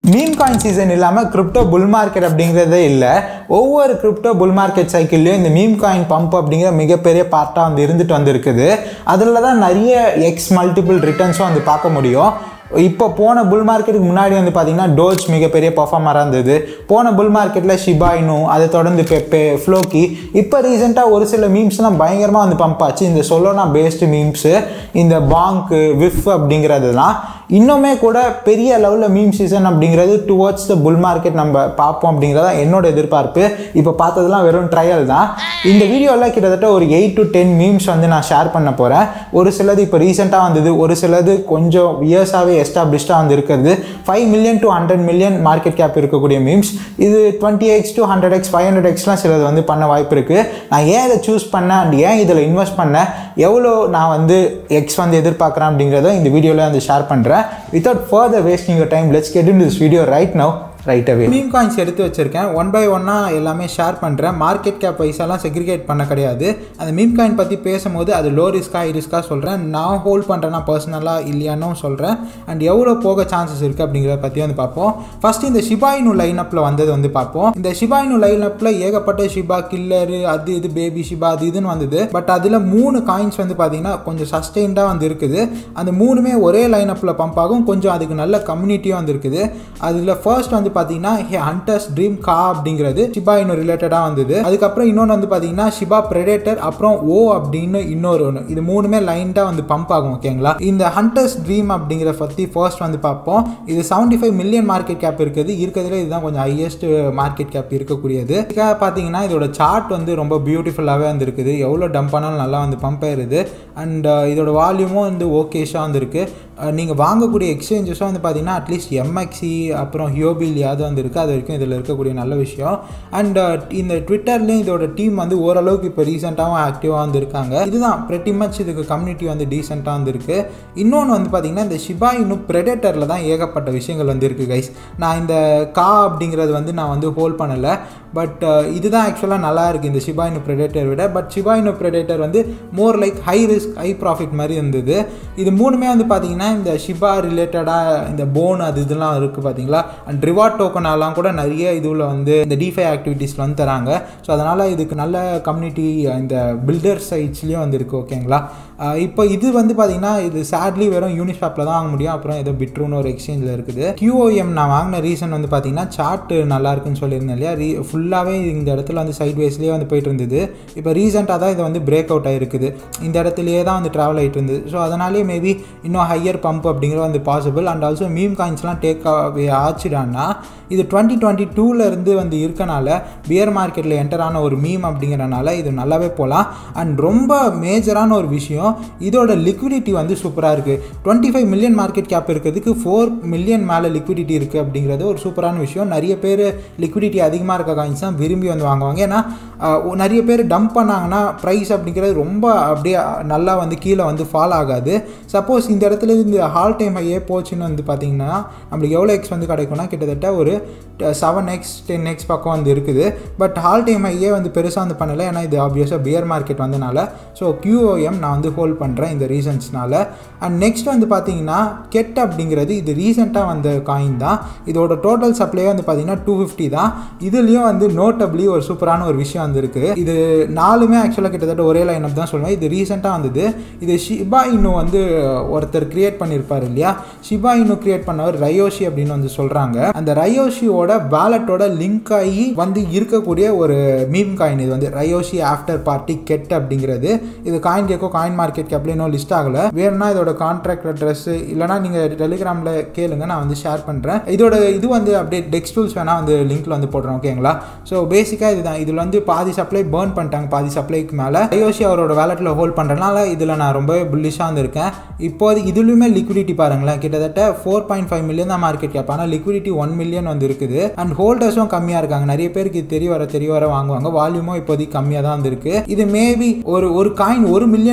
meme coin season இல்லாமல் crypto bull market அப்படிங்கிறதே இல்லை ஒவ்வொரு கிரிப்டோ புல் மார்க்கெட் சைக்கிள்லையும் இந்த மீம் காயின் பம்ப் அப்படிங்கிற மிகப்பெரிய பார்ட்டாக வந்து இருந்துட்டு வந்திருக்குது அதில் தான் நிறைய எக்ஸ் மல்டிபிள் ரிட்டர்ன்ஸும் வந்து பார்க்க முடியும் இப்போ போன புல் மார்க்கெட்டுக்கு முன்னாடி வந்து பார்த்தீங்கன்னா டோஜ் மிகப்பெரிய பர்ஃபார்மராக இருந்தது போன புல் மார்க்கெட்டில் ஷிபாயினு அதை தொடர்ந்து பெப்பே ஃப்ளோக்கி இப்போ ரீசெண்டாக ஒரு சில மீம்ஸ்லாம் பயங்கரமாக வந்து பம்ப் ஆச்சு இந்த சொல்லோனா பேஸ்டு மீம்ஸு இந்த பாங்க்கு விஃப் அப்படிங்கிறதுலாம் இன்னுமே கூட பெரிய லெவலில் மீம் சீசன் அப்படிங்கிறது டுவர்ட்ஸ் த புல் மார்க்கெட் நம்ம பார்ப்போம் அப்படிங்கிறதா என்னோட எதிர்பார்ப்பு இப்போ பார்த்ததுலாம் வெறும் ட்ரையல் தான் இந்த வீடியோவில் கிட்டத்தட்ட ஒரு எயிட் டு டென் மீம்ஸ் வந்து நான் ஷேர் பண்ண போகிறேன் ஒரு சிலது இப்போ ரீசெண்டாக வந்தது ஒரு சிலது கொஞ்சம் இயர்ஸாகவே எஸ்டாப்ளிஷ்டாக வந்து இருக்கிறது five million to hundred million market cap இருக்கக்கூடிய மீம்ஸ் இது twenty X to hundred X five hundred எக்ஸ்லாம் சிலது வந்து பண்ண வாய்ப்பு இருக்குது நான் ஏன் இதை சூஸ் பண்ணேன் அண்ட் ஏன் இதில் இன்வெஸ்ட் பண்ணேன் எவ்வளோ நான் வந்து எக்ஸ் வந்து எதிர்பார்க்குறேன் அப்படிங்கிறத இந்த வீடியோவில் வந்து ஷேர் பண்ணுறேன் without further wasting your time let's get in this video right now right away meme coins எடுத்து வச்சிருக்கேன் ஒன் பை ஒன்னாக எல்லாமே ஷேர் பண்ணுறேன் மார்க்கெட் கேப் வைஸெல்லாம் செக்ரிகேட் பண்ண கிடையாது அந்த மீம் காயின் பற்றி பேசும்போது அது லோ ரிஸ்க்கா ஹை ரிஸ்க்காக சொல்கிறேன் நான் ஹோல்ட் பண்ணுறேன்னா பர்சனலாக இல்லையானும் சொல்கிறேன் அண்ட் எவ்வளோ போக சான்சஸ் இருக்குது அப்படிங்கிறத பற்றி வந்து பார்ப்போம் ஃபஸ்ட்டு இந்த ஷிபாயினு லைனப்பில் வந்தது வந்து பார்ப்போம் இந்த ஷிபாயினு லைனப்பில் ஏகப்பட்ட ஷிபா கில்லரு அது இது பேபி ஷிபா அது இதுன்னு வந்தது பட் அதில் மூணு காயின்ஸ் வந்து பார்த்தீங்கன்னா கொஞ்சம் சஸ்டெயின்டாக வந்து இருக்குது அந்த மூணுமே ஒரே லைனப்பில் பம்ப் ஆகும் கொஞ்சம் அதுக்கு நல்ல கம்யூனிட்டியும் வந்து இருக்குது அதில் ஃபர்ஸ்ட் வந்து பார்த்தீங்கன்னா ஹண்டர்ஸ் ட்ரீம் கா அப்படிங்கிறது ஷிபா இன்னும் ரிலேட்டடாக வந்தது அதுக்கப்புறம் இன்னொன்று வந்து பார்த்தீங்கன்னா ஷிபா பிரெடேட்டர் அப்புறம் ஓ அப்படின்னு இன்னொரு ஒன்று இது மூணுமே லைன்டாக வந்து பம்ப் ஆகும் ஓகேங்களா இந்த ஹண்டர்ஸ் ட்ரீம் அப்படிங்கிற பற்றி ஃபர்ஸ்ட் வந்து பார்ப்போம் இது seventy five million market cap இருக்குது இருக்கிறதுல இதுதான் கொஞ்சம் ஹையஸ்ட் மார்க்கெட் கேப் இருக்கக்கூடியது இதுக்காக பார்த்தீங்கன்னா இதோட சார்ட் வந்து ரொம்ப பியூட்டிஃபுல்லாகவே வந்து இருக்குது எவ்வளோ டம்ப் பண்ணாலும் நல்லா வந்து பம்ப் ஆயிருது அண்ட் இதோட வால்யூமும் வந்து ஓகேஷாக வந்து இருக்குது நீங்கள் வாங்கக்கூடிய எக்ஸ்சேஞ்சஸும் வந்து பார்த்தீங்கன்னா அட்லீஸ்ட் எம்எக்சி அப்புறம் ஹியோபிலியாவது வந்து இருக்குது அது வரைக்கும் இதில் இருக்கக்கூடிய நல்ல விஷயம் அண்ட் இந்த ட்விட்டர்லேயும் இதோட டீம் வந்து ஓரளவுக்கு இப்போ ரீசெண்டாகவும் ஆக்டிவாக வந்து இருக்காங்க இதுதான் pretty மச் இதுக்கு கம்யூனிட்டி வந்து டீசெண்டாக வந்து இருக்குது இன்னொன்று வந்து பார்த்தீங்கன்னா இந்த ஷிபா இன்னும் ப்ரெடேட்டரில் தான் ஏகப்பட்ட விஷயங்கள் வந்து இருக்குது கைஸ் நான் இந்த கா அப்படிங்கிறது வந்து நான் வந்து ஹோல்ட் பண்ணலை பட் இதுதான் ஆக்சுவலாக நல்லா இருக்குது இந்த ஷிபா இனு ப்ரெடேட்டர் விட பட் ஷிபா இனு ப்ரெடேட்டர் வந்து more like high risk high profit மாதிரி இருந்தது இது மூணுமே வந்து பார்த்தீங்கன்னா இந்த ஷிபா ரிலேட்டடாக இந்த போன் அது இதெல்லாம் இருக்குது பார்த்தீங்களா அண்ட் ரிவார்ட் டோக்கனெல்லாம் கூட நிறைய இதுவில் வந்து இந்த டிஃபை ஆக்டிவிட்டீஸில் வந்து தராங்க ஸோ அதனால் இதுக்கு நல்ல கம்யூனிட்டி இந்த பில்டர் சைட்ஸ்லேயும் வந்து இருக்குது ஓகேங்களா இப்போ இது வந்து பார்த்தீங்கன்னா இது சேட்லி வெறும் யூனிஷாப்பில் தான் வாங்க முடியும் அப்புறம் ஏதோ பிட்ரூன்னு ஒரு எக்ஸ்சேஞ்சில் இருக்குது QOM நான் வாங்கின ரீசன் வந்து பார்த்தீங்கன்னா சார்ட் நல்லா இருக்குன்னு சொல்லியிருந்தேன் இல்லையா ரீ ஃபுல்லாகவே இந்த இடத்துல வந்து சைட் வேஸ்லேயே வந்து போயிட்டு இருந்தது இப்போ ரீசெண்டாக தான் இது வந்து பிரேக் அவுட் ஆகிருக்குது இந்த இடத்துலையே தான் வந்து ட்ராவல் ஆகிட்டு இருந்தது ஸோ அதனாலே மேபி இன்னும் ஹையர் பம்ப் அப்படிங்கிறது வந்து பாசிபிள் அண்ட் ஆல்சோ மீம் காயின்ஸ்லாம் டேக் அவே ஆச்சுடான்னா இது டுவெண்ட்டி டுவெண்ட்டி டூலேருந்து வந்து இருக்கனால பியர் மார்க்கெட்டில் என்டர் ஆன ஒரு மீம் அப்படிங்கிறனால இது நல்லாவே போகலாம் அண்ட் ரொம்ப மேஜரான ஒரு விஷயம் இதோட லிக்விடிட்டி வந்து சூப்பராக இருக்குது twenty five million market cap இருக்கிறதுக்கு ஃபோர் மில்லியன் மேலே லிக்விடிட்டி இருக்குது அப்படிங்கிறது ஒரு சூப்பரான விஷயம் நிறைய பேர் லிக்விடிட்டி அதிகமாக இருக்க காயின்ஸ் தான் விரும்பி வந்து வாங்குவாங்க ஏன்னா நிறைய பேர் டம்ப் பண்ணாங்கன்னா ப்ரைஸ் அப்படிங்கிறது ரொம்ப அப்படியே நல்லா வந்து கீழே வந்து ஃபால் ஆகாது சப்போஸ் இந்த இடத்துல இந்த ஹால் டைம் ஹையே போச்சுன்னு வந்து பார்த்தீங்கன்னா நம்மளுக்கு எவ்வளோ எக்ஸ் வந்து கிடைக்கும்னா கிட்டத்தட்ட ஒரு செவன் எக்ஸ் டென் எக்ஸ் பக்கம் வந்து இருக்குது பட் ஹால் டைம் ஹையே வந்து பெருசாக வந்து பண்ணலை ஏன்னா இது ஆப்வியஸாக பியர் மார்க்கெட் வந்தனால ஸோ கியூஓஎம் நான் வந்து ஹோல்ட் பண்ணுறேன் இந்த ரீசன்ஸ்னால அண்ட் நெக்ஸ்ட் வந்து பார்த்தீங்கன்னா கெட் அப்படிங்கிறது இது ரீசெண்டாக வந்த காயின் தான் இதோட டோட்டல் சப்ளை வந்து பார்த்தீங்கன்னா டூ ஃபிஃப்டி தான் இதுலேயும் வந்து நோட்டபிளி ஒரு சூப்பரான ஒரு விஷயம் வந்துருக்கு இது நாலுமே ஆக்சுவலாக கிட்டத்தட்ட ஒரே லைன் தான் சொல்லுவேன் இது ரீசெண்டாக வந்தது இது ஷிபா இன்னும் வந்து ஒருத்தர் கிரியேட் பண்ணியிருப்பார் இல்லையா ஷிபா இன்னும் கிரியேட் பண்ணவர் ரயோஷி அப்படின்னு வந்து சொல்கிறாங்க அந்த ரயோஷியோட வேலட்டோட லிங்க் ஆகி வந்து இருக்கக்கூடிய ஒரு மீம் காயின் இது வந்து ரயோஷி ஆஃப்டர் பார்ட்டி கெட் அப்படிங்கிறது இது காயின் கேக்கோ காயின் மார்க்கெட் கேப்ல இன்னும் லிஸ்ட் ஆகலை வேணும்னா இதோட கான்ட்ராக்ட் அட்ரஸ் இல்லைனா நீங்கள் டெலிகிராமில் கேளுங்க நான் வந்து ஷேர் பண்ணுறேன் இதோட இது வந்து அப்படியே டெக்ஸ் டூல்ஸ் வேணால் வந்து லிங்க்ல வந்து போடுறோம் ஓகேங்களா ஸோ பேசிக்காக இதுதான் இதில் வந்து பாதி சப்ளை பேர்ன் பண்ணிட்டாங்க பாதி சப்ளைக்கு மேலே ஐஓசி அவரோட வேலட்டில் ஹோல்ட் பண்ணுறதுனால இதில் நான் ரொம்பவே புல்லிஷாக இருந்திருக்கேன் இப்போது இதுலையுமே லிக்விடிட்டி பாருங்களேன் கிட்டத்தட்ட ஃபோர் பாயிண்ட் ஃபைவ் மில்லியன் தான் மார்க்கெட் கேப் ஆனால் லிக்விடிட்டி ஒன் மில்லியன் வந்து இருக்குது அண்ட் ஹோல்டர்ஸும் கம்மியாக இருக்காங்க நிறைய பேருக்கு இது தெரிய வர தெரிய வர வாங்குவாங்க வால்யூமும் இப்போதைக்கு கம்மியாக தான் இருந்திருக்கு இது மேபி ஒரு ஒரு காயின் ஒரு மில்லியன் போனால் கூட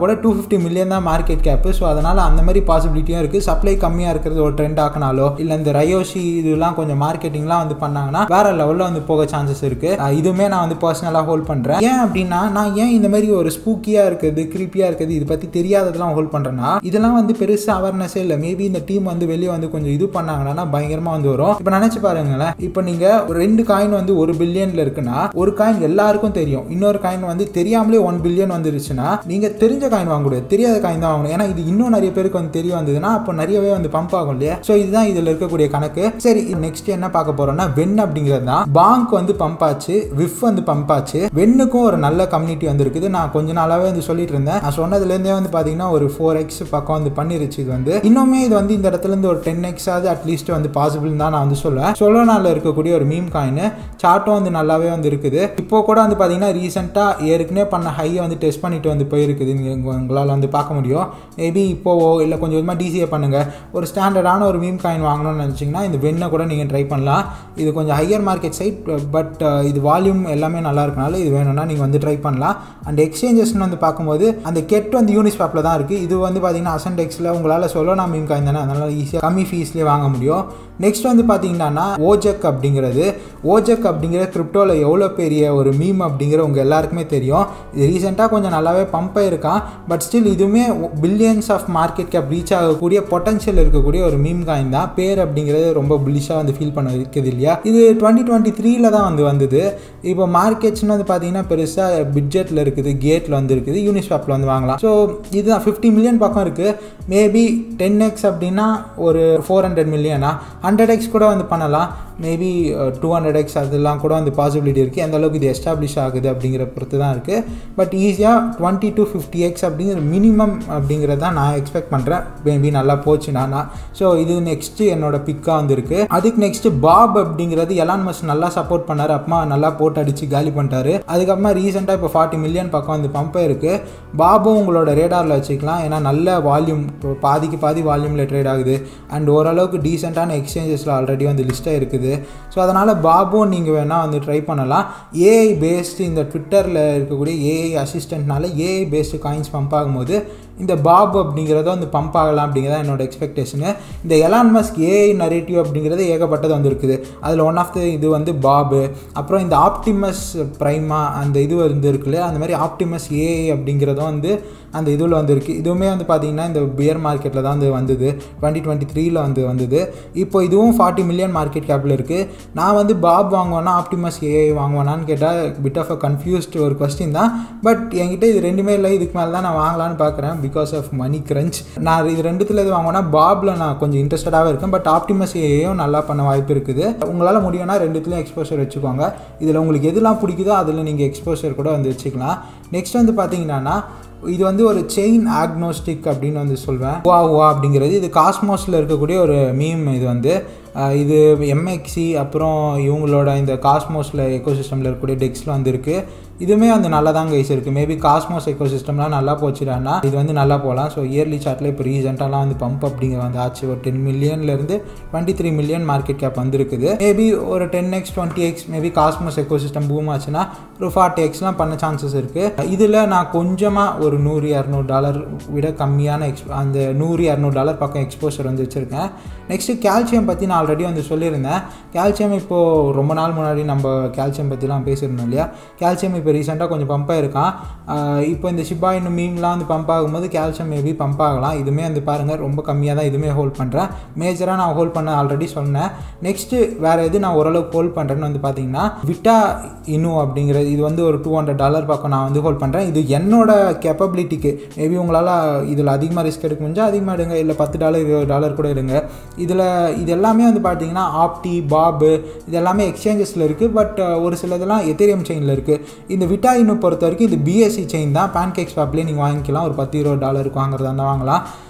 கூட டூ ஃபிஃப்டி மில்லியன் தான் மார்க்கெட் கேப்பு ஸோ அதனால் அந்த மாதிரி பாசிபிலிட்டியும் இருக்குது சப்ளை கம்மியாக இருக்கிறது ஒரு ட்ரெண்ட் ஆக்கினாலோ இல்லை இந்த ரயோஷி இதெல்லாம் கொஞ்சம் மார்க்கெட்டிங்லாம் வந்து பண்ணாங்கன்னா வேற லெவலில் வந்து போக சான்சஸ் இருக்குது இதுவுமே நான் வந்து பர்சனலாக ஹோல்ட் பண்ணுறேன் ஏன் அப்படின்னா நான் ஏன் இந்த மாதிரி ஒரு ஸ்பூக்கியாக இருக்குது க்ரீப்பியாக இருக்குது இது பற்றி தெரியாததெல்லாம் ஹோல்ட் பண்ணுறேன்னா இதெல்லாம் வந்து பெருசாக அவேர்னஸே இல்லை மேபி இந்த டீம் வந்து வெளியே வந்து கொஞ்சம் இது பண்ணாங்கன்னா பயங்கரமாக வந்து வரும் இப்போ நினச்சி பாருங்களேன் இப்போ நீங்கள் ஒரு ரெண்டு காயின் வந்து ஒரு பில்லியனில் இருக்குன்னா ஒரு காயின் எல்லாருக்கும் தெரியும் இன்னொரு காயின் வந்து தெரியாமலே ஒன் பில்லியன் வந்துருச்சுன்னா நீங்கள் தெரிஞ்ச காயின் வாங்கக்கூடாது தெரியாத காயின் தான் வாங்கணும் ஏன்னா இது இன்னும் நிறைய பேருக்கு வந்து தெரிய வந்ததுன்னா அப்போ நிறையவே வந்து பம்ப் ஆகும் இல்லையா ஸோ இதுதான் இதில் இருக்கக்கூடிய கணக்கு சரி நெக்ஸ்ட் என்ன பார்க்க போறோம்னா வென் அப்படிங்கிறது தான் பாங்க் வந்து பம்ப் ஆச்சு விஃப் வந்து பம்ப் ஆச்சு வென்னுக்கும் ஒரு நல்ல கம்யூனிட்டி வந்து இருக்குது நான் கொஞ்ச நாளாவே வந்து சொல்லிட்டு இருந்தேன் நான் சொன்னதுலேருந்தே வந்து பார்த்தீங்கன்னா ஒரு ஃபோர் எக்ஸ் பக்கம் வந்து பண்ணிருச்சு இது வந்து இன்னுமே இது வந்து இந்த இடத்துல இருந்து ஒரு டென் எக்ஸ் ஆகுது அட்லீஸ்ட் வந்து பாசிபிள் தான் நான் வந்து சொல்லுவேன் சொலோனால இருக்கக்கூடிய ஒரு மீம் காயின் சார்ட்டும் வந்து நல்லாவே வந்து இருக்குது இப்போ கூட வந்து பார்த்தீங்கன்னா ரீசெண்டாக ஏற்கனவே பண்ண ஹையை வந்து டெஸ்ட் பண்ணிட்டு வந்து போயிருக்குது நீங்கள் உங்களால் வந்து பார்க்க முடியும் மேபி இப்போவோ இல்லை கொஞ்சம் கொஞ்சமாக டிசிஏ பண்ணுங்கள் ஒரு ஸ்டாண்டர்டான ஒரு மீம் காயின் வாங்கணும்னு நினச்சிங்கன்னா இந்த வெண்ணை கூட நீங்கள் ட்ரை பண்ணலாம் இது கொஞ்சம் ஹையர் மார்க்கெட் சைட் பட் இது வால்யூம் எல்லாமே நல்லா இருக்கனால இது வேணும்னா நீங்கள் வந்து ட்ரை பண்ணலாம் அண்ட் எக்ஸ்சேஞ்சஸ்னு வந்து பார்க்கும்போது அந்த கெட் வந்து யூனிஸ்பாப்பில் தான் இருக்குது இது வந்து பார்த்தீங்கன்னா அசன்டெக்ஸில் உங்களால் சொல்லனா மீம் காயின் தானே அதனால் ஈஸியாக கம்மி ஃபீஸ்லேயே வாங்க முடியும் நெக்ஸ்ட் வந்து பார்த்தீங்கன்னா ஓஜக் அப்படிங்கிறது ஓஜக் அப்படிங்கிற கிரிப்டோவில் எவ்வளோ பெரிய ஒரு மீம் அப்படிங்கிற உங்கள் எல்லாருக்குமே தெரியும் இது ரீசெண்டாக கொஞ்சம் நல்லாவே பம்ப் ஆயிருக்கான் பட் ஸ்டில் இதுவுமே billions of market cap reach ஆகக்கூடிய பொட்டன்ஷியல் இருக்கக்கூடிய ஒரு மீம் காயின் தான் பேர் அப்படிங்கிறது ரொம்ப புல்லிஷாக வந்து ஃபீல் பண்ண இருக்குது இல்லையா இது டுவெண்ட்டி டுவெண்ட்டி த்ரீல தான் வந்து வந்தது இப்போ மார்க்கெட்ஸ்னு வந்து பார்த்தீங்கன்னா பெருசாக பிட்ஜெட்டில் இருக்குது கேட்டில் வந்து இருக்குது யூனிஸ்வாப்பில் வந்து வாங்கலாம் ஸோ இதுதான் ஃபிஃப்டி மில்லியன் பக்கம் இருக்குது மேபி டென் எக்ஸ் அப்படின்னா ஒரு ஃபோர் ஹண்ட்ரட் மில்லியனா ஹண்ட்ரட் எக்ஸ் கூட வந்து பண்ணலாம் மேபி டூ ஹண்ட்ரட் எக்ஸ் அதெல்லாம் கூட வந்து பாசிபிலிட்டி இருக்குது எந்த அளவுக்கு இது எஸ்டாப்ளிஷ் ஆகுது அப்படிங்கிற பொறுத்து தான் இருக்குது பட் ஈஸியாக டுவெண்ட்டி டு ஃபிஃப்டி எக்ஸ் அப்படிங்கிற மினிமம் அப்படிங்கிறத தான் நான் எக்ஸ்பெக்ட் பண்ணுறேன் மேபி நல்லா போச்சுன்னா நான் ஸோ இது நெக்ஸ்ட்டு என்னோட பிக்காக வந்துருக்கு அதுக்கு நெக்ஸ்ட்டு பாப் அப்படிங்கிறது எலான் மஸ் நல்லா சப்போர்ட் பண்ணார் அப்புறமா நல்லா போட்டு அடித்து காலி பண்ணிட்டாரு அதுக்கப்புறமா ரீசெண்டாக இப்போ ஃபார்ட்டி மில்லியன் பக்கம் வந்து பம்பே இருக்குது பாபும் உங்களோட ரேடாரில் வச்சுக்கலாம் ஏன்னா நல்ல வால்யூம் பாதிக்கு பாதி வால்யூமில் ட்ரேட் ஆகுது அண்ட் ஓரளவுக்கு டீசெண்டான எக்ஸ்சேஞ்சஸில் ஆல்ரெடி வந்து லிஸ்ட்டாக இருக்குது ஸோ அதனால் பாபும் நீங்கள் வேணால் வந்து ட்ரை பண்ணலாம் ஏஐ பேஸ்டு இந்த ட்விட்டரில் இருக்கக்கூடிய ஏஐ அசிஸ்டண்ட்னால ஏஐ பேஸ்டு காயின்ஸ் பம்ப் ஆகும்போது இந்த பாப் அப்படிங்கிறத வந்து பம்ப் ஆகலாம் அப்படிங்கிறத என்னோட எக்ஸ்பெக்டேஷனு இந்த எலான் மஸ்க் ஏஐ நரேட்டிவ் அப்படிங்கிறது ஏகப்பட்டது வந்து இருக்குது அதில் ஒன் ஆஃப் த இது வந்து பாபு அப்புறம் இந்த ஆப்டிமஸ் ப்ரைமா அந்த இது வந்து இருக்குல்ல அந்த மாதிரி ஆப்டிமஸ் ஏஐ அப்படிங்கிறதும் வந்து அந்த இதில் வந்து இருக்குது இதுவுமே வந்து பார்த்திங்கன்னா இந்த பியர் மார்க்கெட்டில் தான் வந்து வந்தது டுவெண்ட்டி டுவெண்ட்டி த்ரீல வந்து வந்தது இப்போ இதுவும் ஃபார்ட்டி மில்லியன் மார்க்கெட் கேப்பில் இருக்குது நான் வந்து பாப் வாங்குவேன்னா ஆப்டிமஸ் ஏஐ வாங்குவேனான்னு கேட்டால் பிட் ஆஃப் அ கன்ஃபியூஸ்ட் ஒரு கொஸ்டின் தான் பட் என்கிட்ட இது ரெண்டுமே இல்லை இதுக்கு மேலே தான் நான் வாங்கலான்னு பார்க்குறேன் பிகாஸ் ஆஃப் மணி கிரன்ச் நான் இது ரெண்டுத்தில் எது வாங்குவேன்னா பாபில் நான் கொஞ்சம் இன்ட்ரெஸ்டடாகவே இருக்கேன் பட் ஆப்டிமஸ் ஏஐயும் நல்லா பண்ண வாய்ப்பு இருக்குது உங்களால் முடியும்னா ரெண்டுத்துலையும் எக்ஸ்போஷர் வச்சுக்கோங்க இதில் உங்களுக்கு எதுலாம் பிடிக்குதோ அதில் நீங்கள் எக்ஸ்போஷர் கூட வந்து வச்சுக்கலாம் நெக்ஸ்ட் வந்து பார்த்தீங்கன்னா இது வந்து ஒரு செயின் ஆக்னோஸ்டிக் அப்படின்னு வந்து சொல்வேன் வா வா அப்படிங்கிறது இது காஸ்மோஸில் இருக்கக்கூடிய ஒரு மீம் இது வந்து இது எம்எக்சி அப்புறம் இவங்களோட இந்த காஸ்மோஸில் எக்கோசிஸ்டமில் இருக்கக்கூடிய டெக்ஸில் வந்து இருக்குது இதுவுமே வந்து நல்லா தான் கைஸ் இருக்குது மேபி காஸ்மோஸ் எக்கோசிஸ்டம்லாம் நல்லா போச்சுடான்னா இது வந்து நல்லா போகலாம் ஸோ இயர்லி சார்ட்டில் இப்போ ரீசெண்டாலாம் வந்து பம்ப் அப்படிங்கிற வந்து ஆச்சு ஒரு டென் மில்லியன்லேருந்து twenty three million market cap வந்துருக்குது மேபி ஒரு ten X twenty X maybe Cosmos ecosystem boom ஆச்சுன்னா ஒரு ஃபார்ட்டி எக்ஸ்லாம் பண்ண சான்சஸ் இருக்குது இதில் நான் கொஞ்சமாக ஒரு நூறு இரநூறு டாலர் விட கம்மியான எக்ஸ் அந்த நூறு இரநூறு டாலர் பக்கம் எக்ஸ்போஷர் வந்து வச்சுருக்கேன் நெக்ஸ்ட்டு கால்சியம் பற்றி நான் ஆல்ரெடி வந்து சொல்லியிருந்தேன் கால்சியம் இப்போது ரொம்ப நாள் முன்னாடி நம்ம கால்சியம் பற்றிலாம் பேசியிருந்தோம் இல்லையா கால்சியம் இப்போ ரீசெண்டாக கொஞ்சம் பம்ப் ஆயிருக்கான் இப்போ இந்த ஷிபா இன்னும் மீம்லாம் வந்து பம்ப் ஆகும்போது கால்சியம் மேபி பம்ப் ஆகலாம் இதுவுமே வந்து பாருங்கள் ரொம்ப கம்மியாக தான் இதுவுமே ஹோல்ட் பண்ணுறேன் மேஜராக நான் ஹோல்ட் பண்ண ஆல்ரெடி சொன்னேன் நெக்ஸ்ட்டு வேறு எது நான் ஓரளவுக்கு ஹோல்ட் பண்ணுறேன்னு வந்து பார்த்தீங்கன்னா விட்டா இனு அப்படிங்கிறது இது வந்து ஒரு டூ ஹண்ட்ரட் டாலர் பக்கம் நான் வந்து ஹோல்ட் பண்ணுறேன் இது என்னோட கேப்பபிலிட்டிக்கு மேபி உங்களால் இதில் அதிகமாக ரிஸ்க் எடுக்க முடிஞ்சால் அதிகமாக எடுங்க இல்லை பத்து டாலர் இருபது டாலர் கூட எடுங்க இதில் இது எல்லாமே வந்து பார்த்தீங்கன்னா ஆப்டி பாபு இது எல்லாமே எக்ஸ்சேஞ்சஸில் இருக்குது பட் ஒரு சில இதெல்லாம் எத்தேரியம் செயினில் இருக்குது இந்த விட்டா இன்னும் பொறுத்த வரைக்கும் இது பிஎஸ்சி செயின் தான் பேன் கேக்ஸ் ஸ்வாப்லேயே நீங்கள் வாங்கிக்கலாம் ஒரு பத்து இருபது டாலருக்கு வாங்குறதா இருந்தால் வாங்கலாம்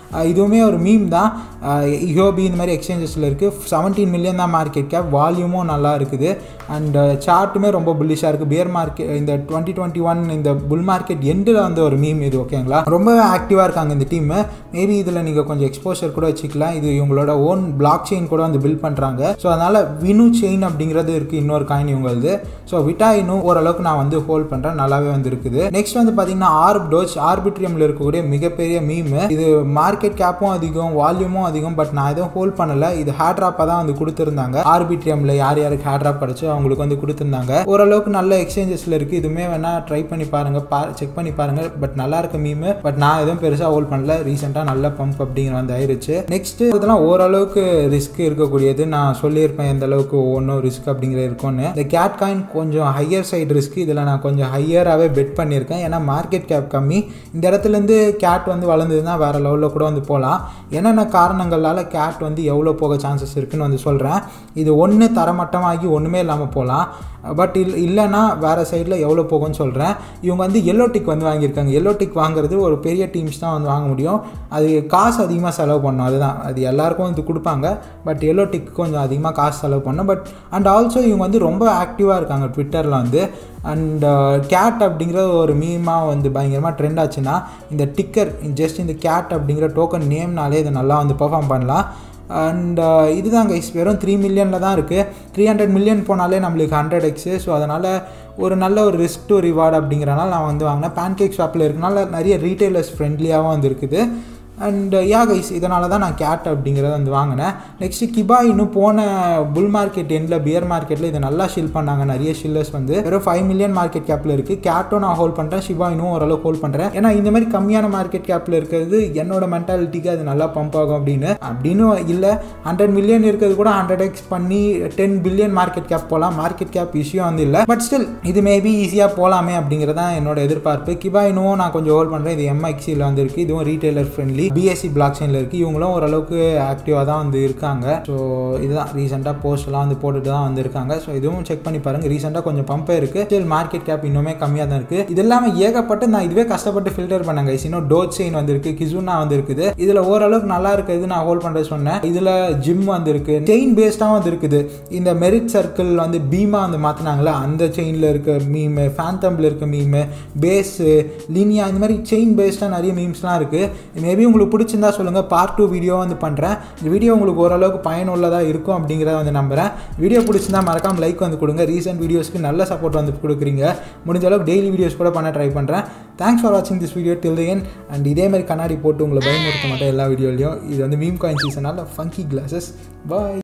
அஹ் இதுவுமே ஒரு மீம் தான் யோபி இந்த மாதிரி எக்ஸ்சேஞ்சஸில் இருக்குது செவன்டீன் மில்லியன் தான் மார்க்கெட் கேப் வால்யூமும் நல்லா இருக்குது அண்ட் சார்ட்டுமே ரொம்ப புல்லிஷாக இருக்குது பியர் மார்க்கெட் இந்த டுவெண்ட்டி டுவெண்ட்டி ஒன் இந்த புல் மார்க்கெட் எண்டில் வந்து ஒரு மீம் இது ஓகேங்களா ரொம்ப ஆக்டிவாக இருக்காங்க இந்த டீம் மேபி இதில் நீங்கள் கொஞ்சம் எக்ஸ்போஷர் கூட வச்சுக்கலாம் இது இவங்களோட ஓன் பிளாக் செயின் கூட வந்து பில்ட் பண்ணுறாங்க ஸோ அதனால் வினு செயின் அப்படிங்கிறது இருக்குது இன்னொரு காயின் இவங்களது ஸோ விட்டா இன்னும் ஓரளவுக்கு நான் வந்து ஹோல்ட் பண்ணுறேன் நல்லாவே வந்து இருக்குது நெக்ஸ்ட் வந்து பார்த்தீங்கன்னா ஆர்ப் டோச் ஆர்பிட்ரியமில் இருக்கக்கூடிய மிகப்பெரிய மீம் இது மார்க்கெட் கேப்பும் அதிகம் வால்யூமும் அதிகம் பட் நான் எதுவும் ஹோல்ட் பண்ணலை இது ஹேட்ராப்பாக தான் வந்து கொடுத்துருந்தாங்க ஆர்பிட்ரியமில் யார் யாருக்கு ஹேட்ராப் கிடச்சோ அவங்களுக்கு வந்து கொடுத்துருந்தாங்க ஓரளவுக்கு நல்ல எக்ஸ்சேஞ்சஸில் இருக்குது இதுவுமே வேணால் ட்ரை பண்ணி பாருங்கள் பா செக் பண்ணி பாருங்கள் பட் நல்லா இருக்க மீம் பட் நான் எதுவும் பெருசாக ஹோல்ட் பண்ணல ரீசெண்டாக நல்ல பம்ப் அப்படிங்கிற வந்து ஆயிருச்சு நெக்ஸ்ட் இதெல்லாம் ஓரளவுக்கு ரிஸ்க் இருக்கக்கூடியது நான் சொல்லியிருப்பேன் எந்த அளவுக்கு ஒன்றும் ரிஸ்க் அப்படிங்கிற இருக்கும்னு இந்த கேட் காயின் கொஞ்சம் ஹையர் சைடு ரிஸ்க் இதில் நான் கொஞ்சம் ஹையராகவே பெட் பண்ணியிருக்கேன் ஏன்னா மார்க்கெட் கேப் கம்மி இந்த இடத்துலேருந்து கேட் வந்து வளர்ந்ததுன்னா வேறு லெவலில் கூட வந்து போகலாம் என்னென்ன காரணங்களால் கேட் வந்து எவ்வளோ போக சான்சஸ் இருக்குன்னு வந்து சொல்கிறேன் இது ஒன்று தரமட்டமாகி ஒன்றுமே இல்லாமல் போகலாம் பட் இல் இல்லைன்னா வேறு சைடில் எவ்வளோ போகும்னு சொல்கிறேன் இவங்க வந்து எல்லோ டிக் வந்து வாங்கியிருக்காங்க எல்லோ டிக் வாங்குறது ஒரு பெரிய டீம்ஸ் தான் வந்து வாங்க முடியும் அது காசு அதிகமாக செலவு பண்ணும் அதுதான் அது எல்லாருக்கும் வந்து கொடுப்பாங்க பட் எல்லோ டிக் கொஞ்சம் அதிகமாக காசு செலவு பண்ணும் பட் அண்ட் ஆல்சோ இவங்க வந்து ரொம்ப ஆக்டிவாக இருக்காங்க ட்விட்டரில் வந்து அண்ட் கேட் அப்படிங்கிற ஒரு மீமாக வந்து பயங்கரமாக ட்ரெண்ட் ஆச்சுன்னா இந்த டிக்கர் ஜஸ்ட் இந்த கேட் அப்படிங்கிற டோக்கன் நேம்னாலே இதை நல்லா வந்து பெர்ஃபார்ம் பண்ணலாம் அண்ட் இதுதான் கைஸ் வெறும் த்ரீ மில்லியனில் தான் இருக்குது த்ரீ ஹண்ட்ரட் மில்லியன் போனாலே நம்மளுக்கு ஹண்ட்ரட் எக்ஸு ஸோ அதனால் ஒரு நல்ல ஒரு ரிஸ்க் டு ரிவார்டு அப்படிங்கிறனால நான் வந்து வாங்கினேன் பேன்கேக் ஷாப்பில் இருக்கனால நிறைய ரீட்டைலர்ஸ் ஃப்ரெண்ட்லியாகவும் வந்து இருக்குது அண்ட் யா கைஸ் இதனால தான் நான் கேட் அப்படிங்கிறத வந்து வாங்கினேன் நெக்ஸ்ட்டு கிபா இன்னும் போன புல் மார்க்கெட் எண்டில் பியர் மார்க்கெட்டில் இதை நல்லா ஷில் பண்ணாங்க நிறைய ஷில்லர்ஸ் வந்து வெறும் ஃபைவ் மில்லியன் மார்க்கெட் கேப்பில் இருக்குது கேட்டும் நான் ஹோல்ட் பண்ணுறேன் ஷிபா இன்னும் ஓரளவுக்கு ஹோல்ட் பண்ணுறேன் ஏன்னா இந்த மாதிரி கம்மியான மார்க்கெட் கேப்பில் இருக்கிறது என்னோட மென்டாலிட்டிக்கு அது நல்லா பம்ப் ஆகும் அப்படின்னு அப்படின்னு இல்லை ஹண்ட்ரட் மில்லியன் இருக்கிறது கூட ஹண்ட்ரட் எக்ஸ் பண்ணி டென் பில்லியன் மார்க்கெட் கேப் போகலாம் மார்க்கெட் கேப் இஷ்யூ வந்து இல்லை பட் ஸ்டில் இது மேபி ஈஸியாக போகலாமே அப்படிங்கிறதான் என்னோட எதிர்பார்ப்பு கிபா இன்னும் நான் கொஞ்சம் ஹோல்ட் பண்ணுறேன் இது எம்ஐக்சியில் வந்து இருக்குது இதுவும் ரீட்டைலர் ஃப்ரெண்ட்லி பிஎஸ்சி பிளாக் செயினில் இருக்குது இவங்களும் ஓரளவுக்கு ஆக்டிவாக தான் வந்து இருக்காங்க ஸோ இதுதான் ரீசெண்டாக போஸ்ட்லாம் வந்து போட்டுட்டு தான் வந்து இருக்காங்க ஸோ இதுவும் செக் பண்ணி பாருங்கள் ரீசெண்டாக கொஞ்சம் பம்பே இருக்குது ஸ்டில் மார்க்கெட் கேப் இன்னுமே கம்மியாக தான் இருக்குது இது இல்லாமல் ஏகப்பட்டு நான் இதுவே கஷ்டப்பட்டு ஃபில்டர் பண்ணேங்க இன்னும் டோட் செயின் வந்திருக்கு கிசுனா வந்து இருக்குது இதில் ஓரளவுக்கு நல்லா இருக்கிறது நான் ஹோல்ட் பண்ணுறது சொன்னேன் இதில் ஜிம் வந்து இருக்கு செயின் பேஸ்டாக வந்து இருக்குது இந்த மெரிட் சர்க்கிள் வந்து பீமா வந்து மாற்றினாங்களா அந்த செயினில் இருக்க மீமு ஃபேந்தமில் இருக்க மீமு பேஸு லீனியா இந்த மாதிரி செயின் பேஸ்டாக நிறைய மீம்ஸ்லாம் இருக்குது மேபி உங்களுக்கு பிடிச்சிருந்தா சொல்லுங்கள் பார்ட் டூ வீடியோ வந்து பண்ணுறேன் இந்த வீடியோ உங்களுக்கு ஓரளவுக்கு பயனுள்ளதாக இருக்கும் அப்படிங்கிறத வந்து நம்புகிறேன் வீடியோ பிடிச்சிருந்தா மறக்காம லைக் வந்து கொடுங்க ரீசெண்ட் வீடியோஸ்க்கு நல்ல சப்போர்ட் வந்து கொடுக்குறீங்க முடிஞ்ச அளவுக்கு டெய்லி வீடியோஸ் கூட பண்ண ட்ரை பண்ணுறேன் தேங்க்ஸ் ஃபார் வாட்சிங் this video till end and இதே மாதிரி கண்ணாடி போட்டு உங்களை பயமுறுத்த மாட்டேன் எல்லா வீடியோலையும் இது வந்து மீம் காயின் சீசனால் ஃபங்கி கிளாஸஸ் பாய்